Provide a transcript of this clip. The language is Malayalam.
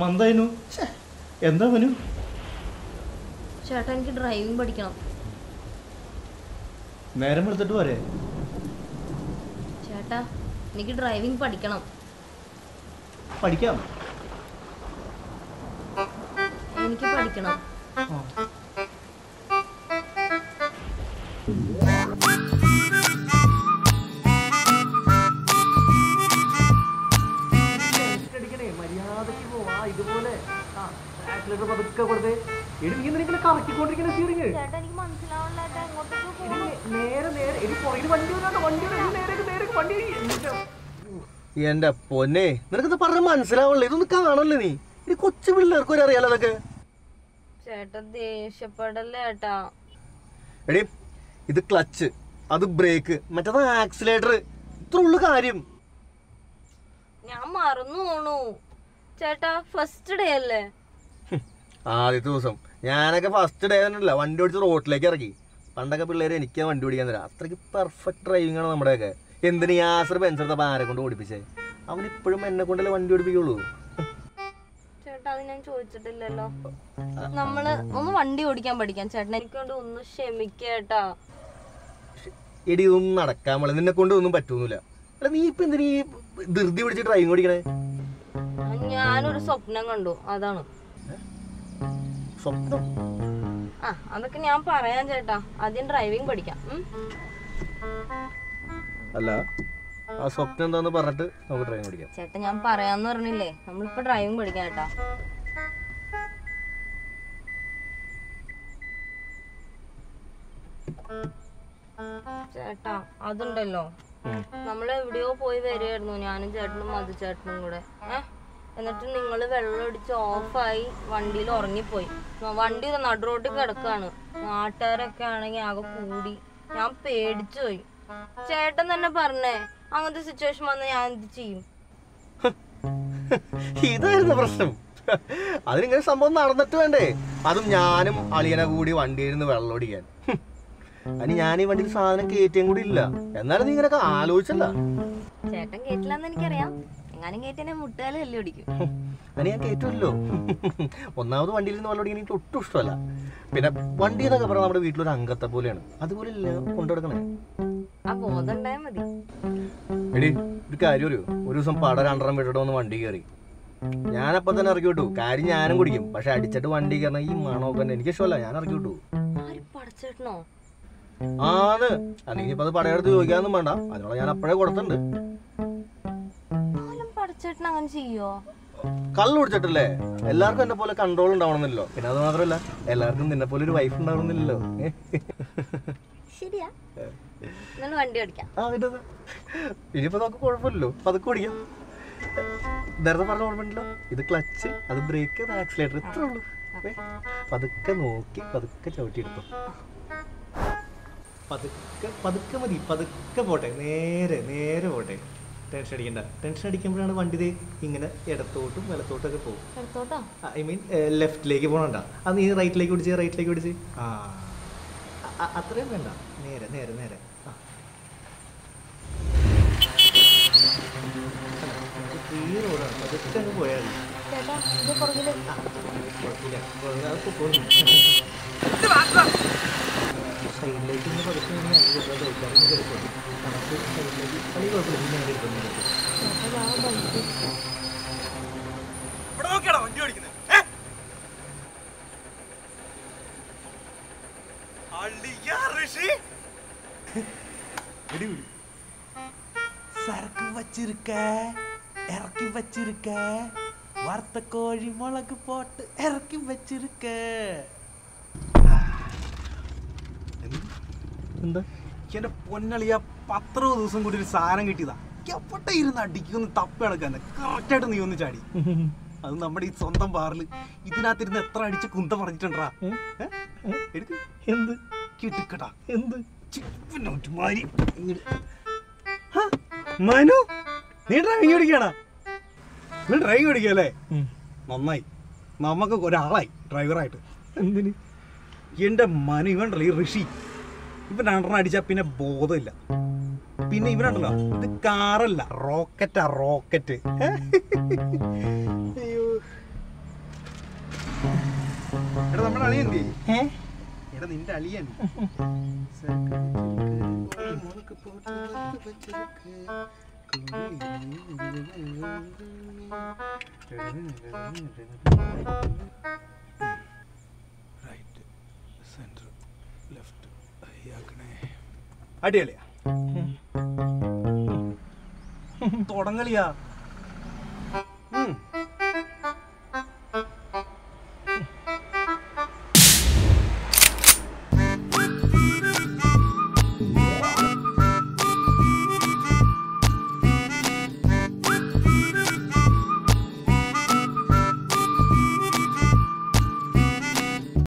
മന്ദായിനു ഛെ, എന്താ മനു ചേട്ടാ എനിക്ക് ഡ്രൈവിംഗ് പഠിക്കണം നേരം വെളുത്തിട്ട് പോരെ ചേട്ടാ എനിക്ക് ഡ്രൈവിംഗ് പഠിക്കണം പഠിക്കാം എനിക്ക് പഠിക്കണം മര്യാദക്ക് പോവാ ഇതുപോലെ ആക്സിലേറ്റർ പതുക്കെ കൊടുത്തേ എടി നീ എന്തിനാ കറക്കിക്കൊണ്ടിരിക്കുന്ന സ്റ്റിയറിംഗ് ചേട്ടാ എനിക്ക് മനസ്സിലാവണില്ല ചേട്ടാ എങ്ങോട്ടേക്ക് നേരെ നേരെ എടി പുറകിൽ വണ്ടി വരാണ്ട് വണ്ടി വരാണ്ട് നേരെ നേരെ വണ്ടി എന്നിട്ട് എന്റെ പൊന്നെ നിനക്കിത് പറഞ്ഞ മനസ്സിലാവണില്ല ഇതൊന്നും കാണല്ലേ നീ ഈ കൊച്ചു പിള്ളേർക്ക് ഒരു അറിയാലോ അതൊക്കെ ചേട്ടാ ദേഷ്യപ്പെടല്ലേ ചേട്ടാ എടി ഇത് ക്ലച്ച് അത് ബ്രേക്ക് മറ്റേത് ആക്സിലേറ്റർ ഇത്ര ഉള്ളു കാര്യം ഞാൻ മറന്നു പോണു ചേട്ടാ ഫസ്റ്റ് ഡേ അല്ലേ ആദ്യത്തെ ദിവസം ഞാനൊക്കെ ഫസ്റ്റ് ഡേ തന്നെയല്ല വണ്ടി ഓടിച്ച് റോട്ടിലേക്ക് ഇറക്കി പണ്ടൊക്കെ പിള്ളേര് എനിക്ക് വണ്ടി ഓടിക്കാൻ തരാം അത്രയ്ക്ക് പെർഫെക്റ്റ് ഡ്രൈവിംഗ് ആണ് നമ്മുടെയൊക്കെ എന്തിന് യാസർ ബെൻസെടുത്തപ്പോൾ ആരെ കൊണ്ട് ഓടിപ്പിച്ചേ അവൻ ഇപ്പോഴും എന്നെ കൊണ്ടല്ലേ വണ്ടി ഓടിപ്പിക്കുള്ളൂ ചേട്ടാ അത് ഞാൻ ചോദിച്ചിട്ടില്ലല്ലോ നമ്മള് ഒന്ന് വണ്ടി ഓടിക്കാൻ പഠിക്കാൻ ചേട്ടൻ എനിക്ക് വേണ്ടി ഒന്ന് ക്ഷമിക്കേട്ടാ എടി ഇതൊന്നും നടക്കാൻ പാടില്ല നിന്നെ കൊണ്ട് ഒന്നും പറ്റൂന്നില്ല അല്ല നീ ഇപ്പൊ എന്തിനീ ധൃതി പിടിച്ച് ഡ്രൈവിംഗ് ഓടിക്കണേ ഞാനൊരു സ്വപ്നം കണ്ടു അതാണ് സ്വപ്നം ആ അതൊക്കെ ഞാൻ പറയാൻ ചേട്ടാ ആദ്യം ഡ്രൈവിംഗ് പഠിക്കാം ഉം? അല്ല ആ സ്വപ്നം എന്താന്ന് പറഞ്ഞിട്ട് നമുക്ക് ഡ്രൈവിംഗ് ഓടിക്കാം ചേട്ടാ ഞാൻ പറയാന്ന് പറഞ്ഞില്ലേ നമ്മളിപ്പോ ഡ്രൈവിംഗ് പഠിക്കാം ചേട്ടാ ചേട്ടാ അതുണ്ടല്ലോ നമ്മൾ എവിടെയോ പോയി വരികയായിരുന്നു ഞാനും ചേട്ടനും മധു ചേട്ടനും കൂടെ ഏഹ് എന്നിട്ട് നിങ്ങൾ വെള്ളം അടിച്ച് ഓഫായി വണ്ടിയിൽ ഉറങ്ങിപ്പോയി വണ്ടി നടു റോട്ടിൽ കിടക്കാണ് നാട്ടുകാരൊക്കെ ആണെങ്കിൽ ആകെ കൂടി ഞാൻ പേടിച്ചു പോയി ചേട്ടൻ തന്നെ പറഞ്ഞേ അങ്ങനത്തെ സിറ്റുവേഷൻ വന്നാൽ ഞാൻ എന്ത് ചെയ്യും ഇതായിരുന്നു പ്രശ്നം അതിനിങ്ങനെ സംഭവം നടന്നിട്ട് വേണ്ടേ അതും ഞാനും അളിയനെ കൂടി വണ്ടിയിൽ നിന്ന് വെള്ളം ഓടിക്കാൻ ഹും. അതിന് ഞാൻ ഈ വണ്ടിയിൽ സാധനം കയറ്റിയും കൂടി ഇല്ല എന്നാലും നീ ഇങ്ങനെയൊക്കെ ആലോചിച്ചല്ല ചേട്ടൻ കേട്ടില്ലെന്ന് എനിക്കറിയാം എങ്ങാനും കേട്ടിനെ മുട്ടുകാല് തല്ലി ഓടിക്കും അതിന് ഞാൻ കയറ്റുമല്ലോ ഒന്നാമത് വണ്ടിയിൽ നിന്ന് വെള്ളം ഓടിക്കാൻ എനിക്ക് ഒട്ടും ഇഷ്ടമല്ല പിന്നെ വണ്ടി എന്നൊക്കെ പറഞ്ഞാൽ നമ്മുടെ വീട്ടിലൊരു അംഗത്തെ പോലെയാണ് അതുപോലെ ഇല്ല കൊണ്ടുനടക്കണേ ആ ബോധം ഉണ്ടായാൽ മതി എടി ഒരു കാര്യം അറിയോ ഒരു ദിവസം പട രണ്ടെണ്ണം വിട്ടിട്ട് വന്ന് വണ്ടി കയറി ഞാനപ്പം തന്നെ ഇറക്കി വിട്ടു കാര്യം ഞാനും കുടിക്കും പക്ഷെ അടിച്ചിട്ട് വണ്ടി കയറണം ഈ മണമൊക്കെ തന്നെ എനിക്ക് ഇഷ്ടമല്ല ഞാൻ ഇറക്കി വിട്ടു ആര് പടച്ചേട്ടനോ ആണ് അല്ലെങ്കിൽ ഇപ്പൊ അത് പടയെടുത്ത് ചോദിക്കാനൊന്നും വേണ്ട അതിനുള്ള ഞാൻ അപ്പോഴേ കൊടുത്തിട്ടുണ്ട് ആരും പടച്ചേട്ടൻ അങ്ങനെ ചെയ്യോ കള്ളു കുടിച്ചിട്ടില്ലേ എല്ലാവർക്കും എന്നെ പോലെ കൺട്രോൾ ഉണ്ടാവണമെന്നില്ലല്ലോ പിന്നെ അത് മാത്രമല്ല എല്ലാവർക്കും നിന്നെ പോലെ ഒരു വൈഫ് ഉണ്ടാവണമെന്നില്ലല്ലോ ശരിയാ എന്നാലും വണ്ടി ഓടിക്കാം ആ പിന്നെ എന്താ? ഇനിയിപ്പോ നമുക്ക് കുഴപ്പമില്ലല്ലോ പതുക്കെ ഓടിക്കാം നേരത്തെ പറഞ്ഞ ഓർമ്മയുണ്ടല്ലോ ഇത് ക്ലച്ച് അത് ബ്രേക്ക് അത് ആക്സിലേറ്റർ ഇത്രേ ഉള്ളൂ ഏ? പതുക്കെ നോക്കി പതുക്കെ ചവിട്ടിയെടുത്തു പതുക്കെ പതുക്കെ മതി പതുക്കെ പോട്ടെ നേരെ നേരെ പോട്ടെ ടെൻഷൻ അടിക്കണ്ട ടെൻഷൻ അടിക്കുമ്പോഴാണ് വണ്ടി ദേ ഇങ്ങനെ ഇടത്തോട്ടും വലത്തോട്ടും ഒക്കെ പോകും എടുത്തോട്ടോ ഐ മീൻ ലെഫ്റ്റിലേക്ക് പോകണണ്ട അത് നീ റൈറ്റിലേക്ക് പിടിച്ച് റൈറ്റിലേക്ക് പിടിച്ച് ആ അ- അ- അത്രയും വേണ്ട നേരെ നേരെ നേരെ ആ ഈ റോഡാണ് പതുക്കെ അങ്ങ് പോയാൽ മതി ചേട്ടാ ഇത് പുറകില് ആ, കുഴപ്പമില്ല. കുഴപ്പമില്ല. അത് പൊക്കോളും. സൈഡിലേക്ക് ഒന്ന് പതുക്കെ ഇങ്ങനെ അങ്ങ് കൊണ്ടുപോയി കഴിക്കാനും കിടക്കും. നമുക്ക് സൈഡിലേക്ക് കളി കുഴപ്പമില്ല. ഇനി നേരെ എടുക്കുന്നു. ചേട്ടാ ആ ബൈക്ക് சரக்கு வச்சிருக்க இறக்கி வச்சிருக்க வறுத்த கோழி மிளகு போட்டு இறக்கி வச்சிருக்க എന്താ എന്റെ പൊന്നളിയ പത്രോ ദിവസം കൂടി ഒരു സാധനം കിട്ടിയതാ എവിടെ ഇരുന്ന് അടിക്കൊന്ന് തപ്പ കണക്കാന്ന് കറക്റ്റായിട്ട് നീ ഒന്ന് ചാടി അത് നമ്മുടെ ഈ സ്വന്തം ബാറിൽ ഇതിനകത്തിരുന്ന് എത്ര അടിച്ച് കുന്ത പറഞ്ഞിട്ടുണ്ടാ എടുക്ക് എന്ത് കിട്ടുക്കട്ടാ എന്ത് ചിപ്പിനോട്ടുമാരി മനു നീ ഡ്രൈവിംഗ് ഓടിക്കണ നീ ഡ്രൈവിംഗ് ഓടിക്കല്ലേ നന്നായി നമുക്ക് ഒരാളായി ഡ്രൈവറായിട്ട് എന്തിന് എന്റെ മനു ഇവണ്ടല്ലോ ഈ ഋഷി ഇവൻ രണ്ടെണ്ണം അടിച്ചാൽ പിന്നെ ബോധമില്ല പിന്നെ ഇവനുണ്ടല്ലോ ഇത് കാറല്ല റോക്കറ്റാ റോക്കറ്റ് അയ്യോ എടാ നമ്മുടെ അളിയൻ എന്ത് ചെയ്യും ഏ എടാ നിന്റെ അളിയൻ റൈറ്റ് സെന്റർ ലെഫ്റ്റ് ആക്കണേ അടിയളിയാ തുടങ്ങളിയാ ഉം